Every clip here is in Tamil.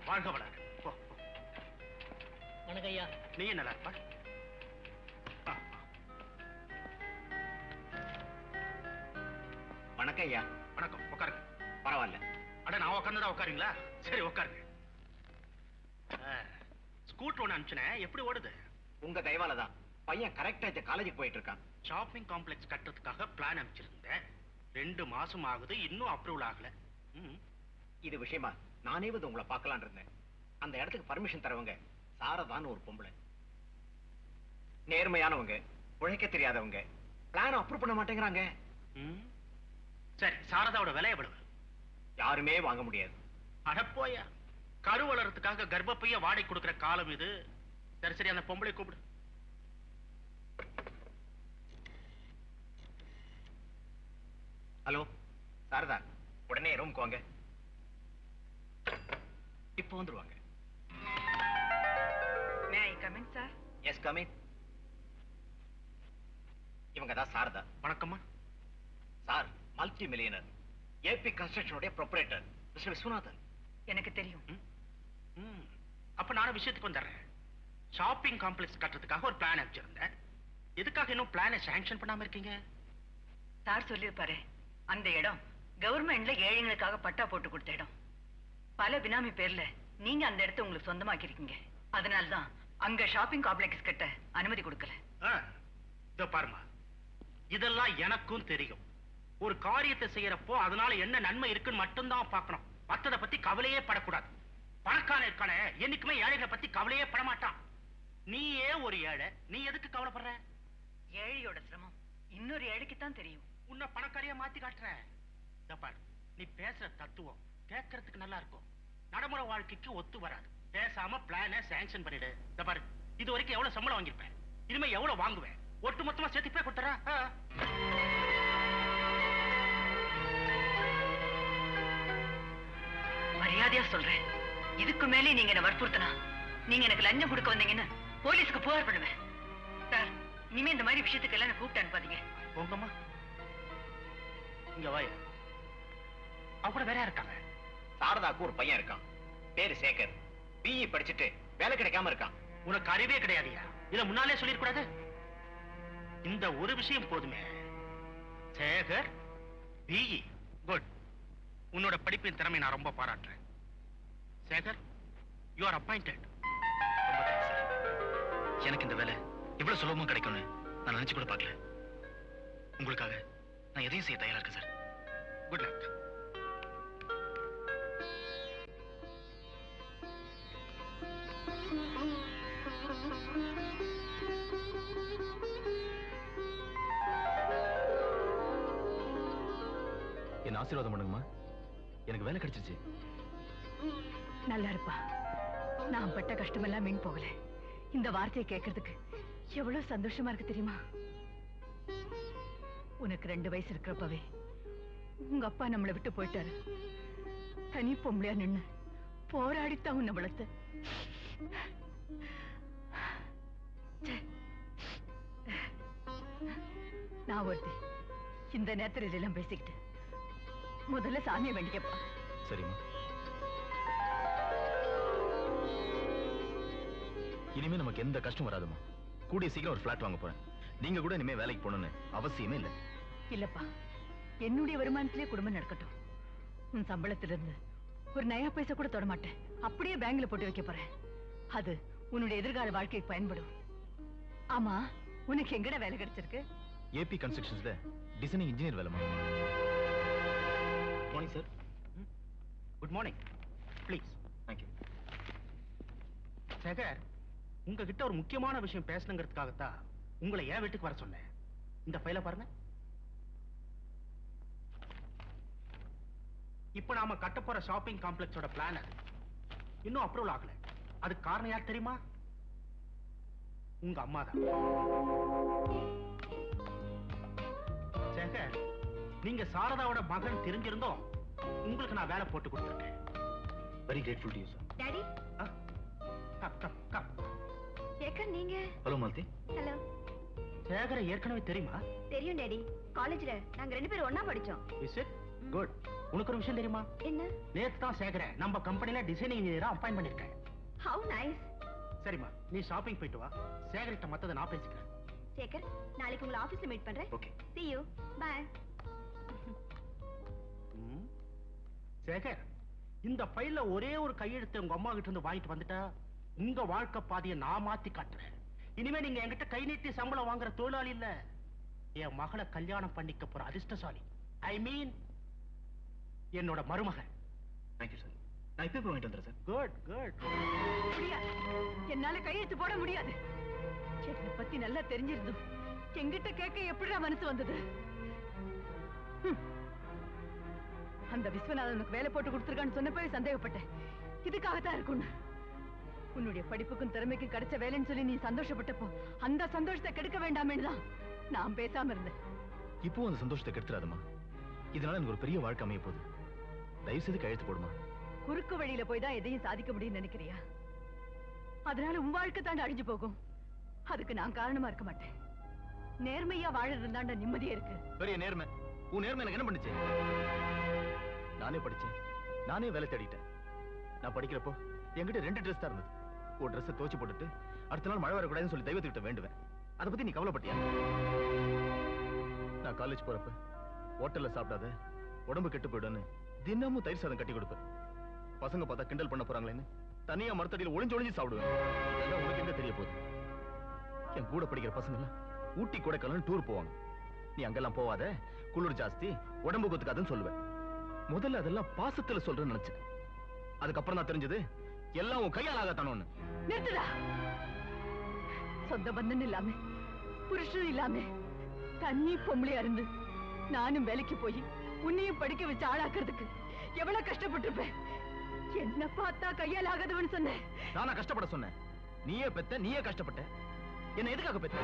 வாழ்க வளர்க போ போ. வணக்கம் ஐயா நீயும் நல்லா இருப்பா ஆ, ஆ. வணக்கம் ஐயா வணக்கம் உட்காருங்க பரவாயில்ல அட நான் உட்காந்துதான் உட்காருங்களா சரி உட்காருங்க ஆ, ஸ்கூட்டர் ஒன்று அனுப்பிச்சினேன் எப்படி ஓடுது உங்க தயவால தான் பையன் கரெக்டா இந்த காலேஜுக்கு போயிட்டு இருக்கான் ஷாப்பிங் காம்ப்ளெக்ஸ் கட்டுறதுக்காக பிளான் அனுப்பிச்சிருந்தேன் ரெண்டு மாசம் ஆகுது இன்னும் அப்ரூவல் ஆகல ம் இது விஷயமா நானே வந்து உங்களை பார்க்கலாம்னு இருந்தேன் அந்த இடத்துக்கு பர்மிஷன் தரவங்க சாரதான்னு ஒரு பொம்பளை நேர்மையானவங்க உழைக்க தெரியாதவங்க பிளான் அப்ரூவ் பண்ண மாட்டேங்கிறாங்க ம் சரி சாரதாவோட விலை எவ்வளவு யாருமே வாங்க முடியாது அடப்போயா கரு வளர்றதுக்காக கர்ப்பப்பைய வாடகை கொடுக்கிற காலம் இது சரி சரி அந்த பொம்பளை கூப்பிடு ஹலோ சாரதா உடனே ரூமுக்கு வாங்க இப்போ வந்துருவாங்க may I come in sir yes come in இவங்க தான் சாரதா வணக்கம்மா சார் மல்டி மில்லியனர் ஏபி கன்ஸ்ட்ரக்ஷனுடைய ப்ரொப்ரேட்டர் மிஸ்டர் விஸ்வநாதன் எனக்கு தெரியும் ம் அப்ப நானும் விஷயத்துக்கு வந்துடுறேன் ஷாப்பிங் காம்ப்ளெக்ஸ் கட்டுறதுக்காக ஒரு பிளான் அனுப்பிச்சிருந்தேன் எதுக்காக இன்னும் பிளானை சாங்ஷன் பண்ணாம இருக்கீங்க சார் சொல்லியிருப்பாரு அந்த இடம் கவர்மெண்ட்ல ஏழைங்களுக்காக பட்டா போட்டு கொடுத்த இடம் பல பினாமி பேர்ல நீங்க அந்த இடத்த உங்களுக்கு சொந்தமாக்கிருக்கீங்க அதனாலதான் அங்க ஷாப்பிங் காம்ப்ளெக்ஸ் கட்ட அனுமதி கொடுக்கல ஆ, இதோ பாருமா இதெல்லாம் எனக்கும் தெரியும் ஒரு காரியத்தை செய்யறப்போ அதனால என்ன நன்மை இருக்குன்னு மட்டும்தான் பார்க்கணும் மத்தத பத்தி கவலையே படக்கூடாது பணக்காரன் இருக்கானே என்னைக்குமே ஏழைகளை பத்தி கவலையே பட மாட்டான் நீயே ஒரு ஏழை நீ எதுக்கு கவலைப்படுற ஏழையோட சிரமம் இன்னொரு ஏழைக்கு தான் தெரியும் உன்னை பணக்காரியா மாத்தி காட்டுறேன் இதோ பாரு நீ பேசுற தத்துவம் கேட்கறதுக்கு நல்லா இருக்கும் நடைமுறை வாழ்க்கைக்கு ஒத்து வராது பேசாம பிளான சாங்ஷன் பண்ணிடு இதோ பாரு இது வரைக்கும் எவ்வளவு சம்பளம் வாங்கியிருப்பேன் இனிமே எவ்வளவு வாங்குவேன் ஒட்டு மொத்தமா சேர்த்து போய் கொடுத்துறா மரியாதையா சொல்றேன் இதுக்கு மேலே நீங்க என்ன வற்புறுத்தினா நீங்க எனக்கு லஞ்சம் கொடுக்க வந்தீங்கன்னு போலீஸ்க்கு புகார் பண்ணுவேன் சார் இனிமே இந்த மாதிரி விஷயத்துக்கு எல்லாம் என்னை கூப்பிட்டு அனுப்பாதீங்க போங்கம்மா இங்க வாய அவ கூட வேற யார் இருக்காங்க சாரதாக்கு ஒரு பையன் இருக்கான் பேரு சேகர் பிஇ படிச்சுட்டு வேலை கிடைக்காம இருக்கான் உனக்கு அறிவே கிடையாதுயா இத முன்னாலே சொல்லிருக்கூடாது இந்த ஒரு விஷயம் போதுமே சேகர் பிஇ குட் உன்னோட படிப்பின் திறமை நான் ரொம்ப பாராட்டுறேன் சேகர் யூ ஆர் அப்பாயிண்டட் எனக்கு இந்த வேலை இவ்வளவு சுலபமா கிடைக்கும்னு நான் நினைச்சு கூட பார்க்கல உங்களுக்காக நான் எதையும் செய்ய தயாரா இருக்கேன் சார் குட் லக் என்ன ஆசீர்வாதம் பண்ணுங்கம்மா எனக்கு வேலை கிடைச்சிருச்சு நல்லா இருப்பா நான் பட்ட கஷ்டமெல்லாம் வீண் போகல இந்த வார்த்தையை கேட்கறதுக்கு எவ்வளவு சந்தோஷமா இருக்கு தெரியுமா உனக்கு ரெண்டு வயசு இருக்கிறப்பவே உங்க அப்பா நம்மளை விட்டு போயிட்டாரு தனி பொம்பளையா நின்னு போராடித்தான் உன்னை வளர்த்த ச்சே. நான் ஒருத்தி இந்த நேரத்துல இதெல்லாம் பேசிக்கிட்டு முதல்ல சாமியை வேண்டிக்கப்பா சரிம்மா இனிமே நமக்கு எந்த கஷ்டம் வராதும்மா கூடிய சீக்கிரம் ஒரு ஃபிளாட் வாங்க போறேன் நீங்க கூட இனிமே வேலைக்கு போகணும்னு அவசியமே இல்லை இல்லப்பா என்னுடைய வருமானத்திலே குடும்பம் நடக்கட்டும் உன் சம்பளத்துல இருந்து ஒரு நயா பைசா கூட தொட மாட்டேன் அப்படியே பேங்க்ல போட்டு வைக்க போறேன் அது உன்னுடைய எதிர்கால வாழ்க்கைக்கு பயன்படும் ஆமா உனக்கு எங்கட வேலை கிடைச்சிருக்கு ஏபி கன்ஸ்ட்ரக்ஷன்ஸ்ல டிசைனிங் இன்ஜினியர் வேலைமா morning sir good morning please thank you Sekar உங்ககிட்ட ஒரு முக்கியமான விஷயம் பேசணுங்கிறதுக்காகத்தான் உங்களை ஏன் வீட்டுக்கு வர சொன்னேன் இந்த ஃபைலை பாருங்க இப்போ நாம கட்ட போற ஷாப்பிங் காம்ப்ளெக்ஸோட பிளான் அது இன்னும் அப்ரூவல் ஆகல அதுக்கு காரணம் யார் தெரியுமா உங்க அம்மா தான் சேகர் நீங்க சாரதாவோட மகன் தெரிஞ்சிருந்தோம் உங்களுக்கு நான் வேலை போட்டு கொடுத்துருக்கேன் very grateful to you sir daddy come come come Sekar நீங்க ஹலோ மாலதி ஹலோ சேகரை ஏற்கனவே தெரியுமா தெரியும் டாடி காலேஜ்ல நாங்க ரெண்டு பேரும் ஒண்ணா படிச்சோம் இஸ் இட் குட் உனக்கு ஒரு விஷயம் தெரியுமா என்ன நேத்து தான் சேகர நம்ம கம்பெனில டிசைனிங் இன்ஜினியரா அப்பாயின் பண்ணிருக்கேன் ஹவு நைஸ் சரிம்மா நீ ஷாப்பிங் போயிட்டு வா சேகர்கிட்ட மத்தத நான் பேசிக்கிறேன் சேகர் நாளைக்கு உங்களை ஆபீஸ்ல மீட் பண்றேன் ஓகே see you bye ம். சேகர் இந்த ஃபைல்ல ஒரே ஒரு கையெழுத்து உங்க அம்மா கிட்ட இருந்து வாங்கிட்டு வந்துட்டா உங்க வாழ்க்கை பாதையை நான் மாத்தி காட்டுறேன் இனிமே நீங்க என்கிட்ட கை நீட்டி சம்பளம் வாங்குற தொழிலாளி இல்ல என் மகளை கல்யாணம் பண்ணிக்க போற அதிர்ஷ்டசாலி ஐ மீன் என்னோட மருமகன் தேங்க்யூ சார் நான் இப்போ வாங்கிட்டு வந்துடுறேன் சார் குட் குட் முடியாது என்னால கையெழுத்து போட முடியாது என்னை பத்தி நல்லா தெரிஞ்சிருந்தும் என்கிட்ட கேட்க எப்படிடா மனசு வந்தது ஹம். அந்த விஸ்வநாதன் உனக்கு வேலை போட்டு கொடுத்துருக்கான்னு சொன்னப்பவே சந்தேகப்பட்டேன் இதுக்காகத்தான் இருக்கும்னு உன்னுடைய படிப்புக்கும் திறமைக்கும் கிடைச்ச வேலைன்னு சொல்லி நீ சந்தோஷப்பட்டப்போ அந்த சந்தோஷத்தை கெடுக்க வேண்டாமேன்னு தான் நான் பேசாம இருந்தேன் இப்போ அந்த சந்தோஷத்தை கெடுத்துறாதம்மா இதனால எனக்கு ஒரு பெரிய வாழ்க்கை அமைய போகுது தயவு செய்து கையெழுத்து போடுமா குறுக்கு வழியில போய் தான் எதையும் சாதிக்க முடியும்னு நினைக்கிறியா அதனால உன் வாழ்க்கை தாண்ட அழிஞ்சு போகும் அதுக்கு நான் காரணமா இருக்க மாட்டேன் நேர்மையா வாழறது தாண்ட நிம்மதியா இருக்கு பெரிய நேர்மை உன் நேர்மை எனக்கு என்ன பண்ணுச்சு நானே படிச்சேன் நானே வேலை தேடிட்டேன் நான் படிக்கிறப்போ என்கிட்ட ரெண்டு ட்ரெஸ் தான் இருந்தது ஒரு ட்ரெஸ்ஸை துவச்சு போட்டுட்டு அடுத்த நாள் மழை வரக்கூடாதுன்னு சொல்லி தெய்வத்துக்கிட்ட வேண்டுவேன் அதை பத்தி நீ கவலைப்பட்டியா நான் காலேஜ் போறப்ப ஹோட்டல்ல சாப்பிடாத உடம்பு கெட்டு போயிடுன்னு தினமும் தயிர் சாதம் கட்டி கொடுப்பேன் பசங்க பார்த்தா கிண்டல் பண்ண போறாங்களேன்னு தனியா மரத்தடியில் ஒளிஞ்சு ஒளிஞ்சு சாப்பிடுவேன் இதெல்லாம் உனக்கு எங்க தெரிய போகுது என் கூட படிக்கிற பசங்க எல்லாம் ஊட்டி கொடைக்கானல் டூர் போவாங்க நீ அங்கெல்லாம் போவாத குளிர் ஜாஸ்தி உடம்பு கொத்துக்காதுன்னு சொல்லுவேன் முதல்ல அதெல்லாம் பாசத்துல சொல்றேன்னு நினைச்சேன் அதுக்கப்புறம் தான் தெரிஞ்சது எல்லாம் உன் கையால் ஆகத்தானோன்னு நிறுத்துடா சொந்த பந்தன் இல்லாம புருஷன் இல்லாம தண்ணி பொம்பளையா இருந்து நானும் வேலைக்கு போய் உன்னையும் படிக்க வச்சு ஆளாக்குறதுக்கு எவ்வளவு கஷ்டப்பட்டிருப்பேன் என்ன பார்த்தா கையால் ஆகாதவன் சொன்னேன் நானா கஷ்டப்பட சொன்னேன் நீயே பெத்த நீயே கஷ்டப்பட்ட என்ன எதுக்காக பெத்த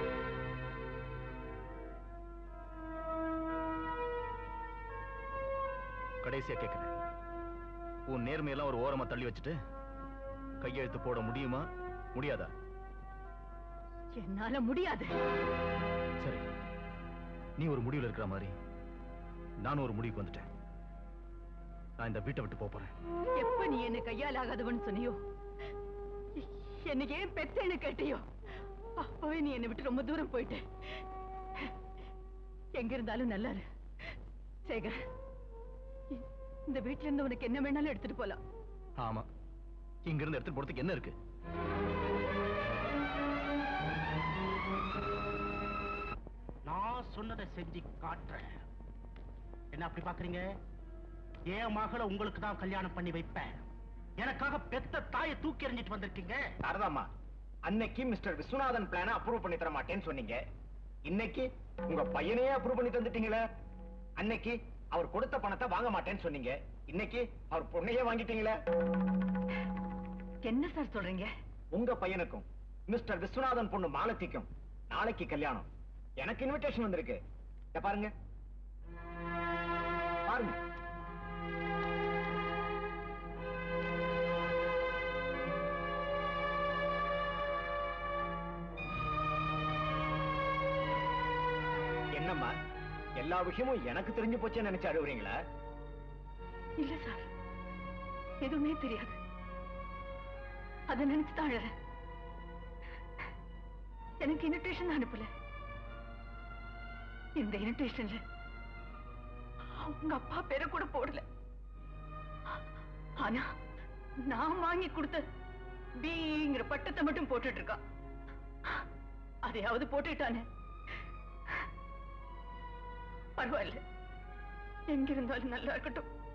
கடைசியா கேக்குறேன் உன் நேர்மையெல்லாம் ஒரு ஓரமா தள்ளி வச்சுட்டு கையெழுத்து போட முடியுமா முடியாதா என்னால முடியாது சரி நீ ஒரு முடிவுல இருக்கிற மாதிரி நானும் ஒரு முடிவுக்கு வந்துட்டேன் நான் இந்த வீட்டை விட்டு போப் போறேன் எப்ப நீ என்ன கையால் ஆகாதவன் சொன்னியோ எ- என்னை ஏன் பெத்தேன்னு கேட்டியோ அப்பவே நீ என்னை விட்டு ரொம்ப தூரம் போயிட்ட எங்க இருந்தாலும் நல்லா இரு சேகர் இ- இந்த வீட்ல இருந்து உனக்கு என்ன வேணாலும் எடுத்துட்டு போலாம் ஆமா இங்க இருந்து எடுத்துட்டு போறதுக்கு என்ன இருக்கு நான் சொன்னதை செஞ்சு காட்டுறேன் என்ன அப்படி பாக்குறீங்க என் மகளை உங்களுக்கு தான் கல்யாணம் பண்ணி வைப்பேன் எனக்காக பெத்த தாயை தூக்கி எறிஞ்சிட்டு வந்திருக்கீங்க சாரதாம்மா அன்னைக்கு மிஸ்டர் விஸ்வநாதன் பிளான அப்ரூவ் பண்ணி தர மாட்டேன்னு சொன்னீங்க இன்னைக்கு உங்க பையனையே அப்ரூவ் பண்ணி தந்துட்டீங்களே அன்னைக்கு அவர் கொடுத்த பணத்தை வாங்க மாட்டேன்னு சொன்னீங்க இன்னைக்கு அவர் பொண்ணையே வாங்கிட்டீங்களே என்ன சார் சொல்றீங்க உங்க பையனுக்கும் மிஸ்டர் விஸ்வநாதன் பொண்ணு மாலத்திக்கும் நாளைக்கு கல்யாணம் எனக்கு இன்விடேஷன் வந்திருக்கு இத பாருங்க பாருங்க என்னம்மா எல்லா விஷயமும் எனக்கு தெரிஞ்சு போச்சுன்னு நினைச்சு அழுவுறீங்களா இல்ல சார் எதுவுமே தெரியாது அத நினைச்சு தான் அழறேன் எனக்கு இன்விடேஷன் அனுப்பல இந்த இன்விடேஷன்ல உங்க அப்பா பேரை கூட போடல ஆனா நான் வாங்கி கொடுத்த பிங்கிற பட்டத்தை மட்டும் போட்டுட்டு இருக்கான் அதையாவது போட்டுட்டானே பரவாயில்ல எங்க இருந்தாலும் நல்லா இருக்கட்டும்